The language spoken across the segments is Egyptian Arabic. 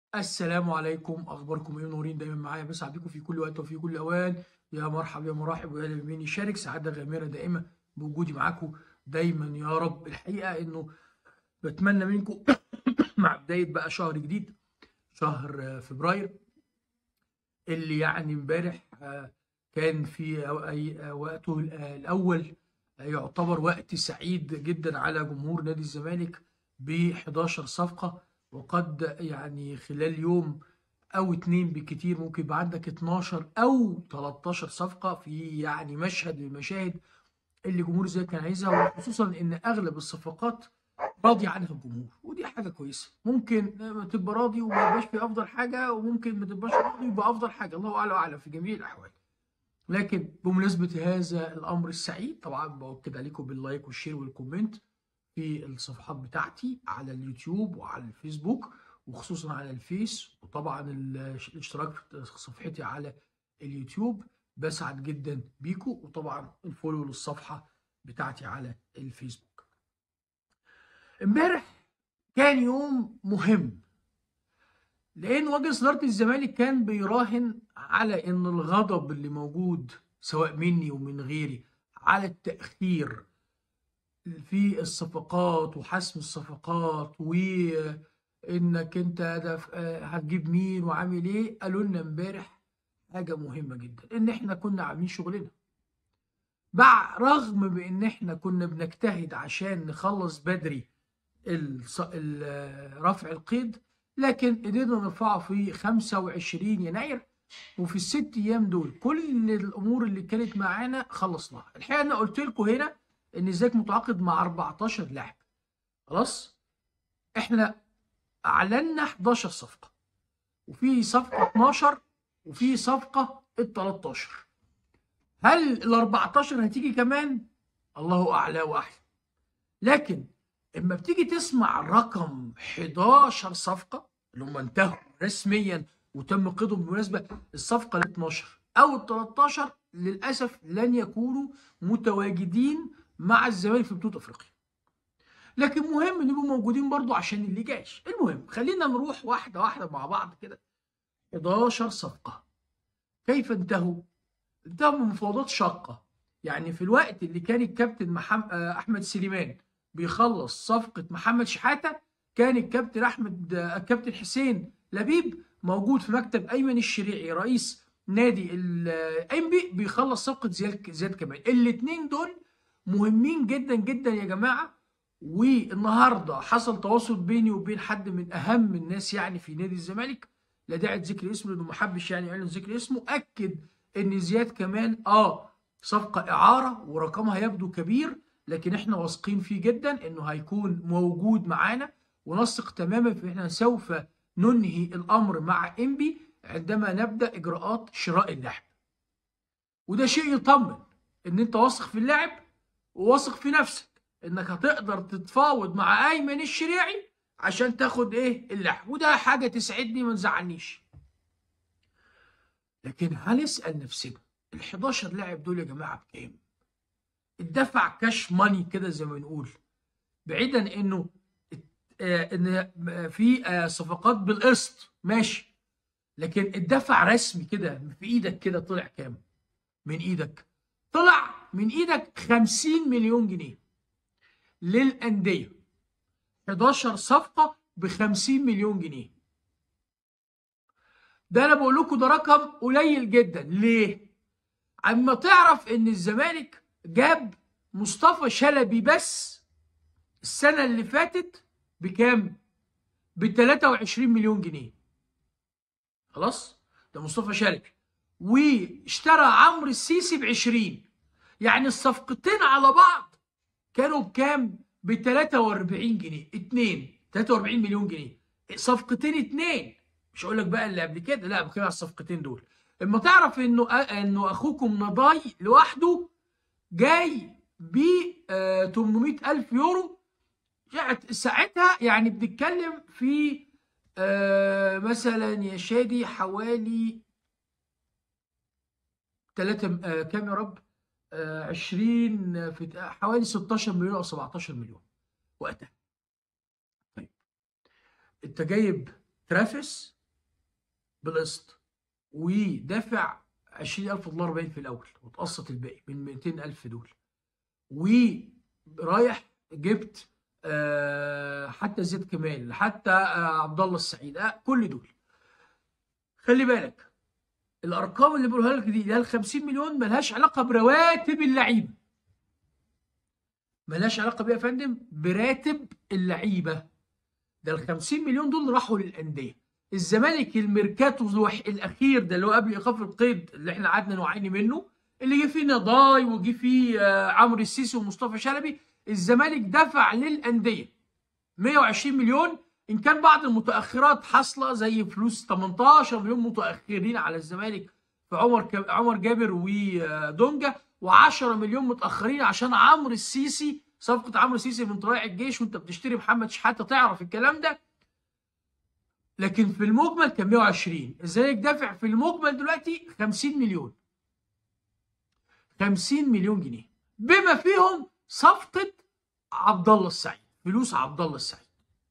السلام عليكم اخباركم ايه نورين دايما معايا بسعد بيكم في كل وقت وفي كل اوان يا مرحب يا مرحب ويا بمين يشارك سعاده غامره دائمه بوجودي معاكم دايما يا رب الحقيقه انه بتمنى منكم مع بدايه بقى شهر جديد شهر فبراير اللي يعني امبارح كان في وقته الاول يعتبر وقت سعيد جدا على جمهور نادي الزمالك ب 11 صفقه وقد يعني خلال يوم او اتنين بالكتير ممكن يبقى عندك 12 او 13 صفقه في يعني مشهد من المشاهد اللي جمهور زي كان عايزها وخصوصا ان اغلب الصفقات راضي عنها الجمهور ودي حاجه كويسه ممكن تبقى راضي وما يبقاش في افضل حاجه وممكن ما تبقاش راضي ويبقى افضل حاجه الله اعلى واعلم في جميع الاحوال لكن بمناسبه هذا الامر السعيد طبعا باكد عليكم باللايك والشير والكومنت في الصفحات بتاعتي على اليوتيوب وعلى الفيسبوك وخصوصا على الفيس وطبعا الاشتراك في صفحتي على اليوتيوب بسعد جدا بيكم وطبعا الفولو للصفحه بتاعتي على الفيسبوك امبارح كان يوم مهم لان وجه صداره الزمالك كان بيراهن على ان الغضب اللي موجود سواء مني ومن غيري على التاخير في الصفقات وحسم الصفقات وانك انت هتجيب مين وعامل ايه قالوا لنا امبارح حاجه مهمه جدا ان احنا كنا عاملين شغلنا مع رغم بان احنا كنا بنجتهد عشان نخلص بدري رفع القيد لكن قدرنا نرفعه في 25 يناير وفي الست ايام دول كل الامور اللي كانت معانا خلصناها الحقيقه انا قلت لكم هنا ان ازيك متعاقد مع 14 لاعب خلاص احنا اعلنا 11 صفقه وفي صفقه 12 وفي صفقه ال 13 هل ال 14 هتيجي كمان الله اعلى واحلى لكن اما بتيجي تسمع رقم 11 صفقه اللي هم انتهوا رسميا وتم قيدهم بالمناسبه الصفقه ال 12 او ال 13 للاسف لن يكونوا متواجدين مع الزمالك في بطوله افريقيا لكن مهم نبقوا موجودين برضو عشان اللي جايش المهم خلينا نروح واحده واحده مع بعض كده 11 صفقه كيف انتهوا انتهوا من مفاوضات شاقه يعني في الوقت اللي كان الكابتن محمد احمد سليمان بيخلص صفقه محمد شحاته كان الكابتن احمد الكابتن حسين لبيب موجود في مكتب ايمن الشريعي رئيس نادي الانبي بيخلص صفقه زياد زياد كمال الاثنين دول مهمين جدا جدا يا جماعه والنهارده حصل تواصل بيني وبين حد من اهم الناس يعني في نادي الزمالك لا داعي ذكر اسمه لانه ما حبش يعني يعلن ذكر اسمه اكد ان زياد كمال اه صفقه اعاره ورقمها يبدو كبير لكن احنا واثقين فيه جدا انه هيكون موجود معانا ونثق تماما في احنا سوف ننهي الامر مع انبي عندما نبدا اجراءات شراء اللاعب وده شيء يطمن ان انت واثق في اللاعب وواثق في نفسك انك هتقدر تتفاوض مع ايمن الشريعي عشان تاخد ايه اللاعب وده حاجه تسعدني ما تزعلنيش لكن هنسال نفسنا ال 11 لاعب دول يا جماعه بكام؟ اتدفع كاش ماني كده زي ما بنقول بعيدا انه آه ان في آه صفقات بالقسط ماشي لكن اتدفع رسمي كده في ايدك كده طلع كام؟ من ايدك طلع من ايدك 50 مليون جنيه للانديه 11 صفقه ب 50 مليون جنيه ده انا بقول لكم ده رقم قليل جدا ليه اما تعرف ان الزمالك جاب مصطفى شلبي بس السنه اللي فاتت بكام ب 23 مليون جنيه خلاص ده مصطفى شلبي واشترى عمرو السيسي ب 20 يعني الصفقتين على بعض كانوا بكام؟ ب 43 جنيه اتنين 43 مليون جنيه صفقتين اتنين مش هقول لك بقى اللي قبل كده لا بتكلم على الصفقتين دول اما تعرف انه انه اخوكم نضاي لوحده جاي ب 800 الف يورو ساعتها يعني بنتكلم في مثلا يا شادي حوالي 3 كام يا رب 20 في حوالي 16 مليون او 17 مليون وقتها طيب انت جايب ترافيس بالقسط ودافع 20000 دولار باين في الاول وتقسط الباقي من 200000 دول ورايح جبت آه، حتى زيد كمال حتى آه، عبد الله السعيد آه، كل دول خلي بالك الارقام اللي بقولها لك دي اللي هي ال 50 مليون ملهاش علاقه برواتب اللعيبه ملهاش علاقه بيها يا فندم براتب اللعيبه ده ال 50 مليون دول راحوا للانديه الزمالك الميركاتو الوح- الاخير ده اللي هو قبل ايقاف القيد اللي احنا قعدنا نعاني منه اللي جه فيه نضاي وجه فيه آه، عمرو السيسي ومصطفى شلبي الزمالك دفع للانديه 120 مليون ان كان بعض المتاخرات حاصله زي فلوس 18 مليون متاخرين على الزمالك في عمر ك- عمر جابر ودونجا و10 مليون متاخرين عشان عمرو السيسي صفقه عمرو السيسي من طلائع الجيش وانت بتشتري محمد شحاته تعرف الكلام ده لكن في المجمل كان 120 الزمالك دافع في المجمل دلوقتي 50 مليون 50 مليون جنيه بما فيهم صفقه عبد الله السعيد فلوس عبد الله السعيد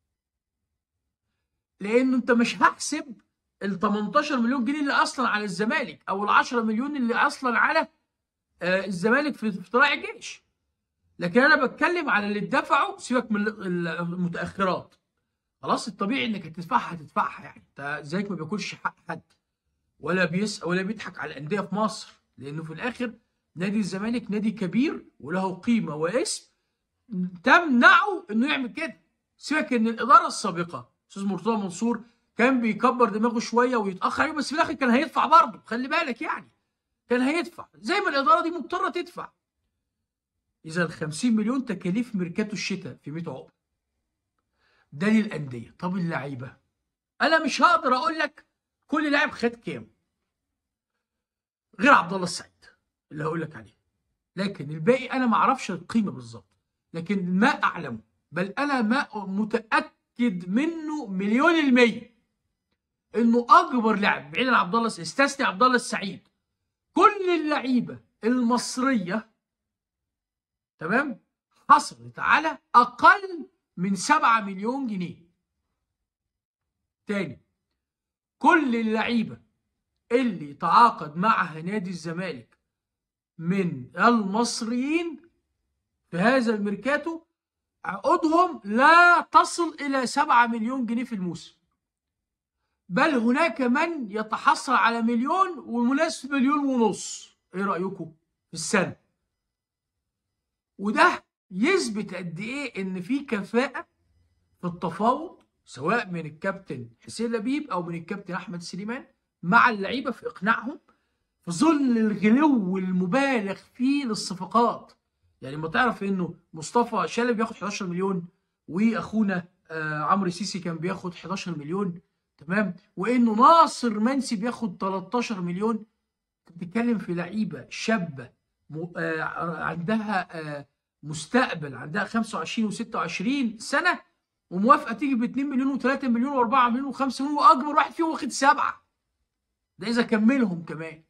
لانه انت مش هحسب ال 18 مليون جنيه اللي اصلا على الزمالك او ال 10 مليون اللي اصلا على آه، الزمالك في في طلائع الجيش لكن انا بتكلم على اللي اتدفعوا سيبك من ال- المتاخرات خلاص الطبيعي انك هتدفعها هتدفعها يعني انت زيك ما بياكلش حق حد ولا بيس ولا بيضحك على الانديه في مصر لانه في الاخر نادي الزمالك نادي كبير وله قيمه واسم تمنعه انه يعمل كده سيبك ان الاداره السابقه استاذ مرتضى منصور كان بيكبر دماغه شويه ويتاخر عليه بس في الاخر كان هيدفع برضه خلي بالك يعني كان هيدفع زي ما الاداره دي مضطره تدفع اذا ال 50 مليون تكاليف ميركاتو الشتاء في 100 عقبه ده للانديه طب اللعيبه انا مش هقدر اقول لك كل لاعب خد كام غير عبد الله السعيد اللي هقول لك عليه لكن الباقي انا ما اعرفش القيمه بالظبط لكن ما اعلمه بل انا ما متاكد منه مليون المية انه اكبر لاعب بعيد عن عبد الله استثني عبد الله السعيد كل اللعيبه المصريه تمام حصلت على اقل من 7 مليون جنيه تاني كل اللعيبه اللي تعاقد معها نادي الزمالك من المصريين في هذا الميركاتو عقودهم لا تصل إلى 7 مليون جنيه في الموسم بل هناك من يتحصل على مليون ومناسب مليون ونص ايه رأيكم في السنة وده يثبت قد ايه ان في كفاءة في التفاوض سواء من الكابتن حسين لبيب او من الكابتن احمد سليمان مع اللعيبة في اقناعهم في ظل الغلو المبالغ فيه للصفقات يعني ما تعرف انه مصطفى شلبي بياخد 11 مليون واخونا آه عمرو سيسي كان بياخد 11 مليون تمام وانه ناصر منسي بياخد 13 مليون بتتكلم في لعيبه شابه م... آه عندها آه مستقبل عندها 25 و26 سنه وموافقه تيجي ب 2 مليون و3 مليون و4 مليون و5 مليون واكبر واحد فيهم واخد سبعه ده اذا كملهم كمان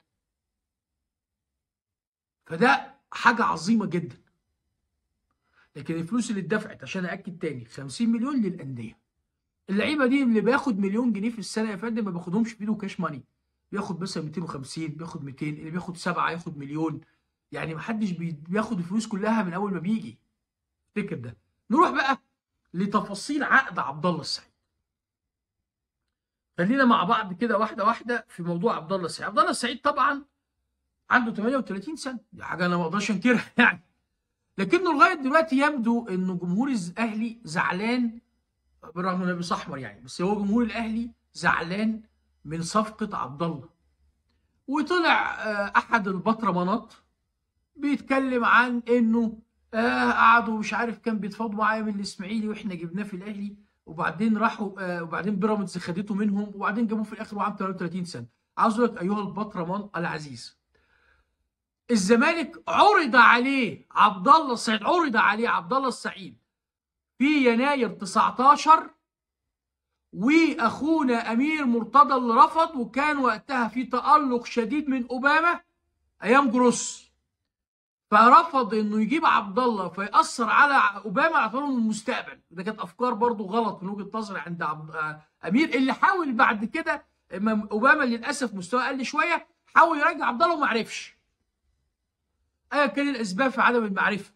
فده حاجه عظيمه جدا لكن الفلوس اللي اتدفعت عشان ااكد تاني 50 مليون للانديه اللعيبه دي اللي بياخد مليون جنيه في السنه يا فندم ما بياخدهمش في ايده كاش ماني بياخد مثلا 250 بياخد 200 اللي بياخد سبعه ياخد مليون يعني ما حدش بي- بياخد الفلوس كلها من اول ما بيجي افتكر ده نروح بقى لتفاصيل عقد عبد الله السعيد خلينا مع بعض كده واحده واحده في موضوع عبد الله السعيد عبد الله السعيد طبعا عنده 38 سنه دي حاجه انا ما اقدرش انكرها يعني لكنه لغايه دلوقتي يبدو انه جمهور الاهلي زعلان بالرغم انه لابس احمر يعني بس هو جمهور الاهلي زعلان من صفقه عبد الله وطلع آه، احد البطرمانات بيتكلم عن انه آه قعدوا مش عارف كان بيتفاوضوا معايا من الاسماعيلي واحنا جبناه في الاهلي وبعدين راحوا آه وبعدين بيراميدز خدته منهم وبعدين جابوه في الاخر وعنده 33 سنه عاوز اقول لك ايها البطرمان العزيز الزمالك عرض عليه عبد الله السعيد عرض عليه عبد الله السعيد في يناير 19 واخونا امير مرتضى اللي رفض وكان وقتها في تالق شديد من اوباما ايام جروس فرفض انه يجيب عبد الله فيأثر على اوباما على طول المستقبل ده كانت افكار برضو غلط من وجهه نظري عند عبد آه، امير اللي حاول بعد كده اما اوباما للاسف مستواه قل شويه حاول يرجع عبد الله وما عرفش ايا كان الاسباب في عدم المعرفه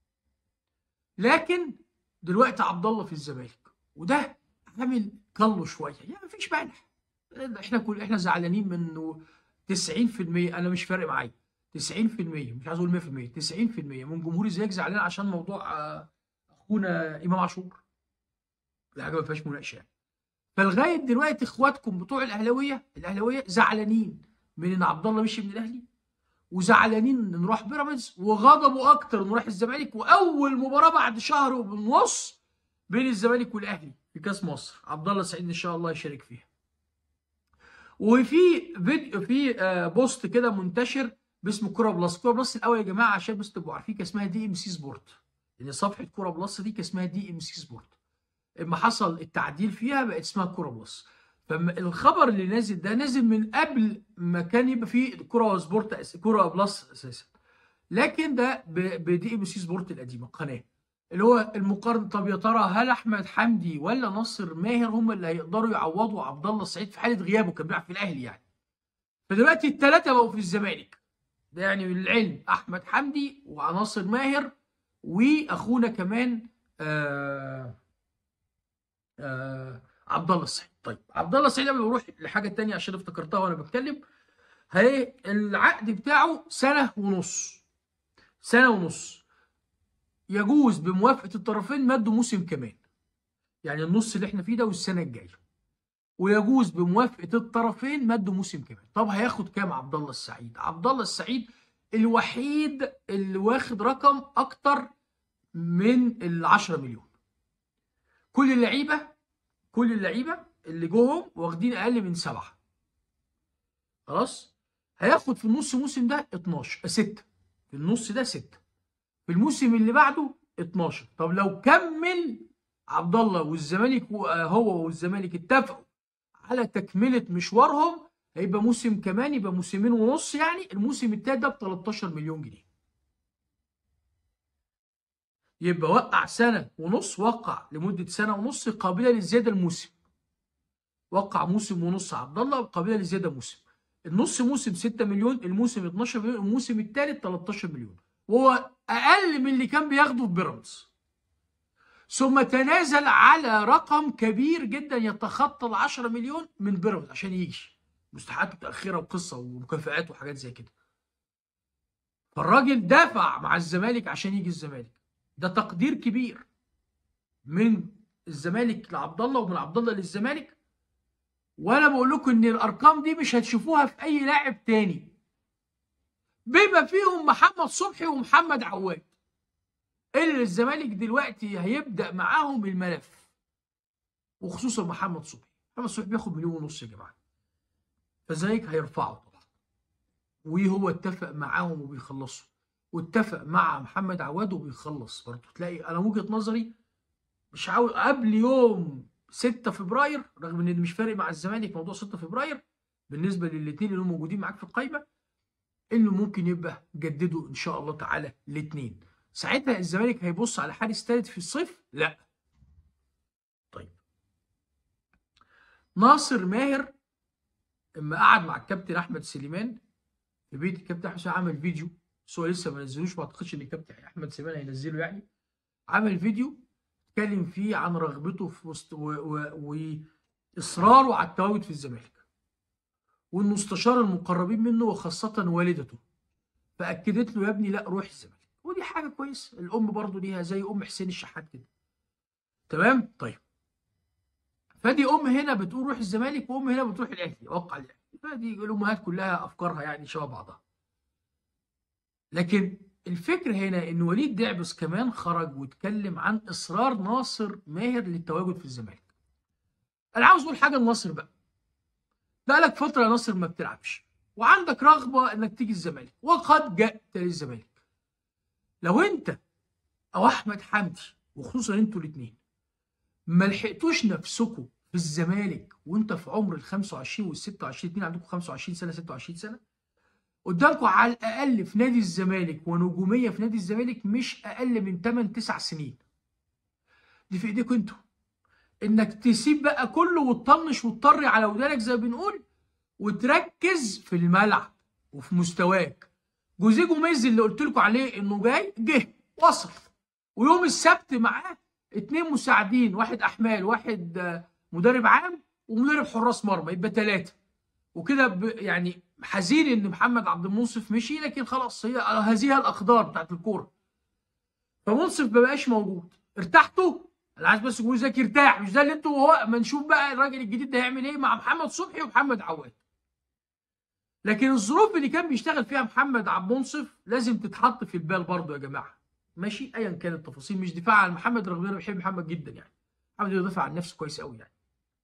لكن دلوقتي عبد الله في الزمالك وده عامل كله شويه يعني مفيش مانع احنا كل احنا زعلانين منه 90% انا مش فارق معايا 90% مش عايز اقول 100% 90% من جمهور الزمالك زعلان عشان موضوع آه، اخونا امام عاشور دي حاجه ما فيهاش مناقشه يعني. فلغايه دلوقتي اخواتكم بتوع الاهلاويه الاهلاويه زعلانين من ان عبد الله مشي من الاهلي وزعلانين ان نروح بيراميدز وغضبوا اكتر نروح الزمالك واول مباراه بعد شهر ونص بين الزمالك والاهلي في كاس مصر عبد الله سعيد ان شاء الله يشارك فيها وفي فيديو في آه، بوست كده منتشر باسم كوره بلس كوره بلس الاول يا جماعه عشان بس تبقوا عارفين كان اسمها دي ام سي سبورت لان صفحه كوره بلس دي كان اسمها دي ام سي سبورت اما حصل التعديل فيها بقت اسمها كوره بلس فالخبر اللي نازل ده نازل من قبل ما كان يبقى فيه كوره سبورت كوره بلس اساسا لكن ده بدي ام سي سبورت القديمه القناه اللي هو المقارنه طب يا ترى هل احمد حمدي ولا ناصر ماهر هم اللي هيقدروا يعوضوا عبد الله السعيد في حاله غيابه كان بيلعب في الاهلي يعني فدلوقتي الثلاثه بقوا في الزمالك ده يعني للعلم احمد حمدي وناصر ماهر واخونا كمان آه آه عبد الله السعيد طيب عبد الله السعيد قبل ما اروح لحاجه ثانيه عشان افتكرتها وانا بتكلم هي العقد بتاعه سنه ونص سنه ونص يجوز بموافقه الطرفين مدوا موسم كمان يعني النص اللي احنا فيه ده والسنه الجايه ويجوز بموافقه الطرفين مدوا موسم كمان طب هياخد كام عبد الله السعيد عبد الله السعيد الوحيد اللي واخد رقم اكتر من ال 10 مليون كل اللعيبه كل اللعيبه اللي جوهم واخدين اقل من سبعه خلاص هياخد في النص موسم ده 12 6 في النص ده 6 في الموسم اللي بعده 12 طب لو كمل عبد الله والزمالك هو والزمالك اتفقوا على تكمله مشوارهم هيبقى موسم كمان يبقى موسمين ونص يعني الموسم التالت ده ب 13 مليون جنيه يبقى وقع سنة ونص وقع لمدة سنة ونص قابلة للزيادة الموسم وقع موسم ونص عبد الله قابلة للزيادة موسم النص موسم 6 مليون الموسم 12 مليون الموسم الثالث 13 مليون وهو أقل من اللي كان بياخده في بيراميدز ثم تنازل على رقم كبير جدا يتخطى ال 10 مليون من بيراميدز عشان يجي مستحقات متأخرة وقصة ومكافآت وحاجات زي كده فالراجل دافع مع الزمالك عشان يجي الزمالك ده تقدير كبير من الزمالك لعبد الله ومن عبد الله للزمالك وانا بقول لكم ان الارقام دي مش هتشوفوها في اي لاعب تاني بما فيهم محمد صبحي ومحمد عواد اللي الزمالك دلوقتي هيبدا معاهم الملف وخصوصا محمد صبحي محمد صبحي بياخد مليون ونص يا جماعه فالزمالك هيرفعه طبعا وهو اتفق معاهم وبيخلصوا واتفق مع محمد عواد وبيخلص برضه تلاقي انا وجهه نظري مش عاوز قبل يوم 6 فبراير رغم ان مش فارق مع الزمالك موضوع 6 فبراير بالنسبه للاثنين اللي هم موجودين معاك في القايمه انه ممكن يبقى جددوا ان شاء الله تعالى الاثنين ساعتها الزمالك هيبص على حارس ثالث في الصيف لا طيب ناصر ماهر اما قعد مع الكابتن احمد سليمان في بيت الكابتن احمد سليمان عمل فيديو بس هو لسه ما نزلوش ما اعتقدش ان الكابتن احمد سليمان هينزله يعني عمل فيديو اتكلم فيه عن رغبته في وسط واصراره على التواجد في الزمالك والمستشار المقربين منه وخاصه والدته فاكدت له يا ابني لا روح الزمالك ودي حاجه كويسه الام برضه ليها زي ام حسين الشحات كده تمام طيب فدي ام هنا بتقول روح الزمالك وام هنا بتروح الاهلي وقع الاهلي فدي الامهات كلها افكارها يعني شبه بعضها لكن الفكر هنا ان وليد دعبس كمان خرج واتكلم عن اصرار ناصر ماهر للتواجد في الزمالك انا عاوز اقول حاجه لناصر بقى بقالك فتره يا ناصر ما بتلعبش وعندك رغبه انك تيجي الزمالك وقد جاءت للزمالك لو انت او احمد حمدي وخصوصا انتوا الاثنين ما لحقتوش نفسكم في الزمالك وانت في عمر ال 25 وال 26 اثنين عندكم 25 سنه 26 سنه قدامكم على الاقل في نادي الزمالك ونجوميه في نادي الزمالك مش اقل من 8 9 سنين دي في ايديكم انتوا انك تسيب بقى كله وتطنش وتطري على ودانك زي ما بنقول وتركز في الملعب وفي مستواك جوزيه جوميز اللي قلت لكم عليه انه جاي جه وصل ويوم السبت معاه اتنين مساعدين واحد احمال واحد آه، مدرب عام ومدرب حراس مرمى يبقى ثلاثه وكده يعني حزين ان محمد عبد المنصف مشي لكن خلاص هي هذه الاقدار بتاعت الكوره فمنصف ما بقاش موجود ارتحتوا انا عايز بس اقول زكي ارتاح مش ده اللي انتوا وهو ما نشوف بقى الراجل الجديد ده هيعمل ايه مع محمد صبحي ومحمد عواد لكن الظروف اللي كان بيشتغل فيها محمد عبد المنصف لازم تتحط في البال برضه يا جماعه ماشي ايا كانت التفاصيل مش دفاع عن محمد رغم ان انا بحب محمد جدا يعني محمد يدافع عن نفسه كويس قوي يعني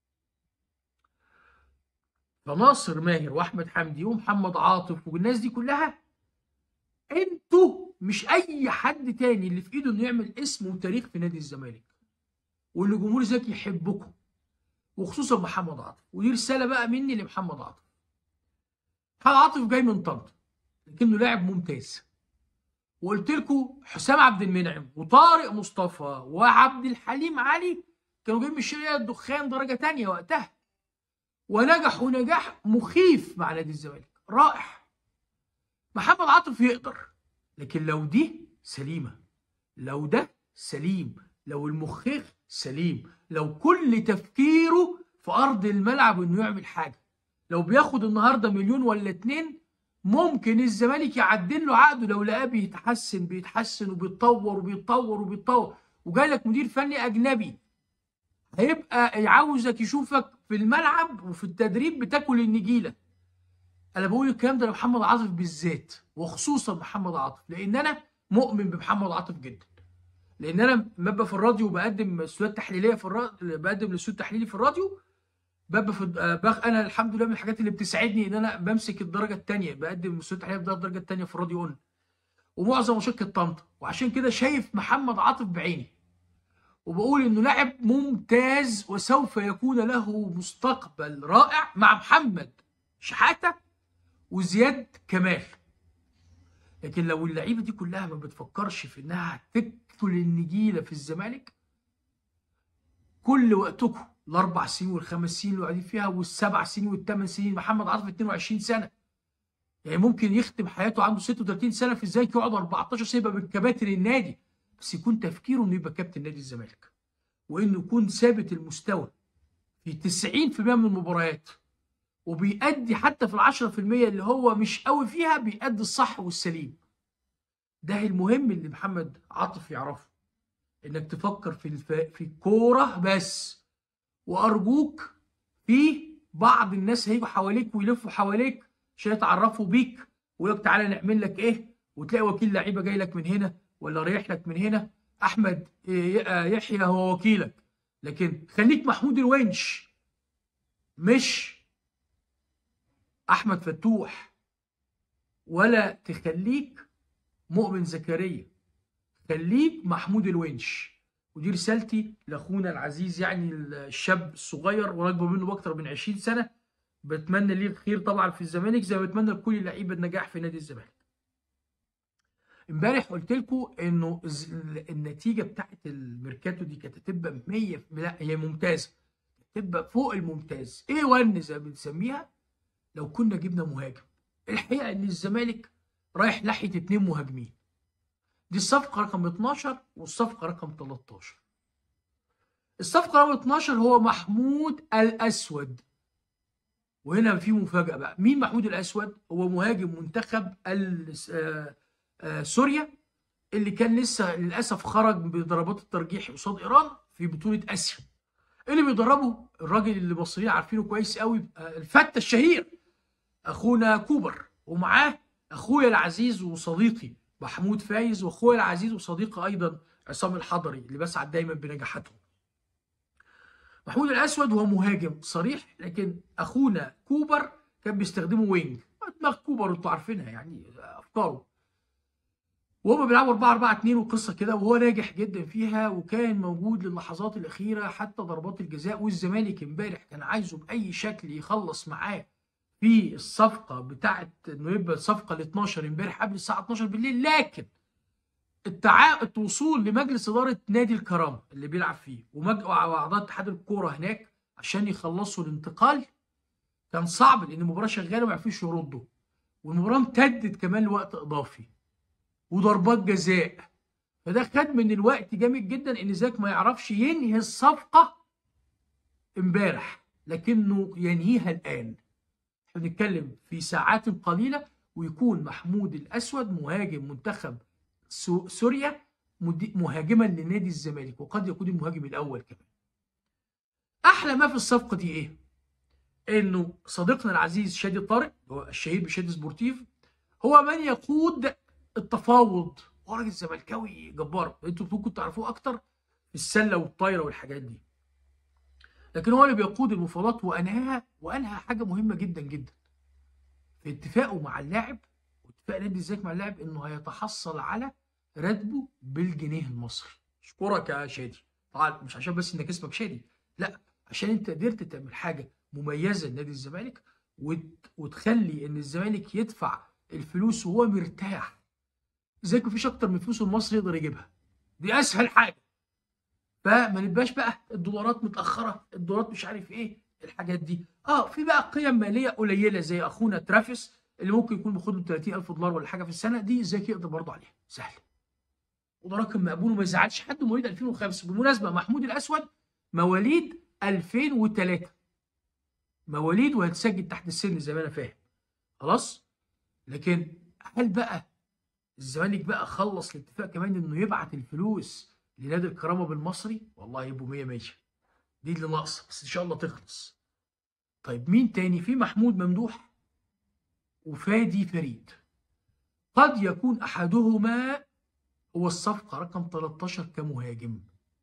فناصر ماهر واحمد حمدي ومحمد عاطف والناس دي كلها انتوا مش اي حد تاني اللي في ايده انه يعمل اسم وتاريخ في نادي الزمالك واللي جمهور زكي يحبكم وخصوصا محمد عاطف ودي رساله بقى مني لمحمد عاطف محمد عاطف جاي من طنطا لكنه لاعب ممتاز وقلت لكم حسام عبد المنعم وطارق مصطفى وعبد الحليم علي كانوا جايين من الشرقيه الدخان درجه تانية وقتها ونجحوا نجاح مخيف مع نادي الزمالك رائع محمد عاطف يقدر لكن لو دي سليمه لو ده سليم لو المخيخ سليم لو كل تفكيره في ارض الملعب انه يعمل حاجه لو بياخد النهارده مليون ولا اتنين ممكن الزمالك يعدل له عقده لو لقاه بيتحسن بيتحسن وبيتطور وبيتطور وبيتطور وجاي لك مدير فني اجنبي هيبقى عاوزك يشوفك في الملعب وفي التدريب بتاكل النجيله انا بقول الكلام ده لمحمد عاطف بالذات وخصوصا محمد عاطف لان انا مؤمن بمحمد عاطف جدا لان انا ببقى في الراديو بقدم استوديوهات تحليليه في الراديو بقدم الاستوديو التحليلي في الراديو ببقى في بخ... انا الحمد لله من الحاجات اللي بتساعدني ان انا بمسك الدرجه الثانيه بقدم الاستوديو التحليلي في الدرجه الثانيه في الراديو اون ومعظم مشاركه طنطا وعشان كده شايف محمد عاطف بعيني وبقول انه لاعب ممتاز وسوف يكون له مستقبل رائع مع محمد شحاته وزياد كمال لكن لو اللعيبه دي كلها ما بتفكرش في انها تقتل النجيله في الزمالك كل وقتكم الاربع سنين والخمس سنين اللي قاعدين فيها والسبع سنين والثمان سنين محمد عاطف 22 سنه يعني ممكن يختم حياته عنده 36 سنه في الزمالك يقعد 14 سنه يبقى من كباتن النادي بس يكون تفكيره انه يبقى كابتن نادي الزمالك وانه يكون ثابت المستوى في 90% من المباريات وبيأدي حتى في العشرة في المية اللي هو مش قوي فيها بيأدي الصح والسليم ده المهم اللي محمد عاطف يعرفه انك تفكر في الف... في الكوره بس وارجوك في بعض الناس هيجوا حواليك ويلفوا حواليك عشان يتعرفوا بيك ويقول لك تعالى نعمل لك ايه وتلاقي وكيل لعيبه جاي لك من هنا ولا رايح لك من هنا احمد يحيى هو وكيلك لكن خليك محمود الونش مش احمد فتوح ولا تخليك مؤمن زكريا خليك محمود الونش ودي رسالتي لاخونا العزيز يعني الشاب الصغير واكبر منه باكتر من 20 سنه بتمنى ليه الخير طبعا في الزمالك زي ما بتمنى لكل اللعيبه النجاح في نادي الزمالك امبارح قلت لكم انه النتيجه بتاعت الميركاتو دي كانت هتبقى 100 لا هي ممتازه تبقى فوق الممتاز ايه 1 زي ما بنسميها لو كنا جبنا مهاجم الحقيقه ان الزمالك رايح ناحيه اتنين مهاجمين دي الصفقه رقم 12 والصفقه رقم 13 الصفقه رقم 12 هو محمود الاسود وهنا في مفاجاه بقى مين محمود الاسود هو مهاجم منتخب آه، آه، سوريا اللي كان لسه للاسف خرج بضربات الترجيح قصاد ايران في بطوله اسيا اللي بيدربه الراجل اللي المصريين عارفينه كويس قوي آه، الفتى الشهير اخونا كوبر ومعاه اخويا العزيز وصديقي محمود فايز واخويا العزيز وصديقي ايضا عصام الحضري اللي بسعد دايما بنجاحاتهم محمود الاسود هو مهاجم صريح لكن اخونا كوبر كان بيستخدمه وينج دماغ كوبر انتوا عارفينها يعني افكاره وهم بيلعبوا 4 4 2 وقصه كده وهو ناجح جدا فيها وكان موجود للحظات الاخيره حتى ضربات الجزاء والزمالك امبارح كان عايزه باي شكل يخلص معاه في الصفقه بتاعت انه يبقى الصفقه ال 12 امبارح قبل الساعه 12 بالليل لكن التعا... الوصول لمجلس اداره نادي الكرامه اللي بيلعب فيه ومج... واعضاء اتحاد الكوره هناك عشان يخلصوا الانتقال كان صعب لان المباراه شغاله وما عرفوش يردوا والمباراه امتدت كمان لوقت اضافي وضربات جزاء فده خد من الوقت جامد جدا ان زاك ما يعرفش ينهي الصفقه امبارح لكنه ينهيها الان احنا بنتكلم في ساعات قليله ويكون محمود الاسود مهاجم منتخب سوريا مهاجما لنادي الزمالك وقد يكون المهاجم الاول كمان احلى ما في الصفقه دي ايه انه صديقنا العزيز شادي طارق هو الشهير بشادي سبورتيف هو من يقود التفاوض هو راجل زملكاوي جبار انتوا ممكن تعرفوه اكتر في السله والطايره والحاجات دي لكن هو اللي بيقود المفاوضات وانهاها وانهى حاجه مهمه جدا جدا في اتفاقه مع اللاعب واتفاق نادي الزمالك مع اللاعب انه هيتحصل على راتبه بالجنيه المصري اشكرك يا شادي طبعا مش عشان بس انك اسمك شادي لا عشان انت قدرت تعمل حاجه مميزه لنادي الزمالك وتخلي ان الزمالك يدفع الفلوس وهو مرتاح ازيك مفيش اكتر من فلوس المصري يقدر يجيبها دي اسهل حاجه فما نبقاش بقى الدولارات متاخره الدولارات مش عارف ايه الحاجات دي اه في بقى قيم ماليه قليله زي اخونا ترافيس اللي ممكن يكون بياخد له 30000 دولار ولا حاجه في السنه دي ازيك يقدر برضه عليها سهل وده رقم مقبول وما يزعلش حد مواليد 2005 بالمناسبه محمود الاسود مواليد 2003 مواليد وهتسجل تحت السن زي ما انا فاهم خلاص لكن هل بقى الزمالك بقى خلص الاتفاق كمان انه يبعت الفلوس لنادي الكرامه بالمصري والله يبقوا 100 100 دي اللي ناقصه بس ان شاء الله تخلص طيب مين تاني في محمود ممدوح وفادي فريد قد يكون احدهما هو الصفقه رقم 13 كمهاجم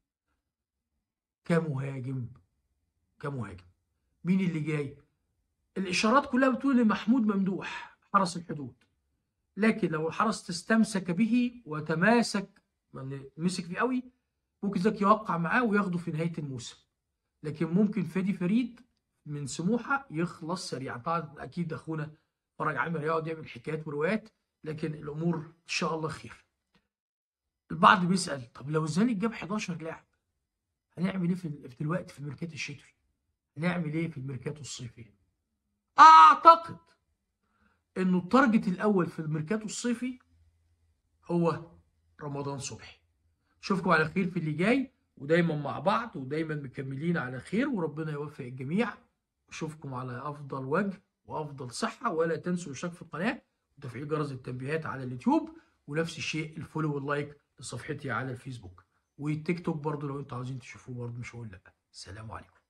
كمهاجم كمهاجم مين اللي جاي الاشارات كلها بتقول لمحمود ممدوح حرس الحدود لكن لو الحرس استمسك به وتماسك مسك فيه قوي ممكن ذاك يوقع معاه وياخده في نهايه الموسم لكن ممكن فادي فريد من سموحه يخلص سريعا طبعا اكيد اخونا فرج عامر يقعد يعمل حكايات وروايات لكن الامور ان شاء الله خير البعض بيسال طب لو الزمالك جاب 11 لاعب هنعمل ايه في الوقت في الميركاتو الشتوي هنعمل ايه في الميركاتو الصيفي اعتقد انه التارجت الاول في الميركاتو الصيفي هو رمضان صبحي اشوفكم على خير في اللي جاي ودايما مع بعض ودايما مكملين على خير وربنا يوفق الجميع اشوفكم على افضل وجه وافضل صحه ولا تنسوا الاشتراك في القناه وتفعيل جرس التنبيهات على اليوتيوب ونفس الشيء الفولو واللايك لصفحتي على الفيسبوك والتيك توك برضه لو انتوا عاوزين تشوفوه برضه مش هقول لا السلام عليكم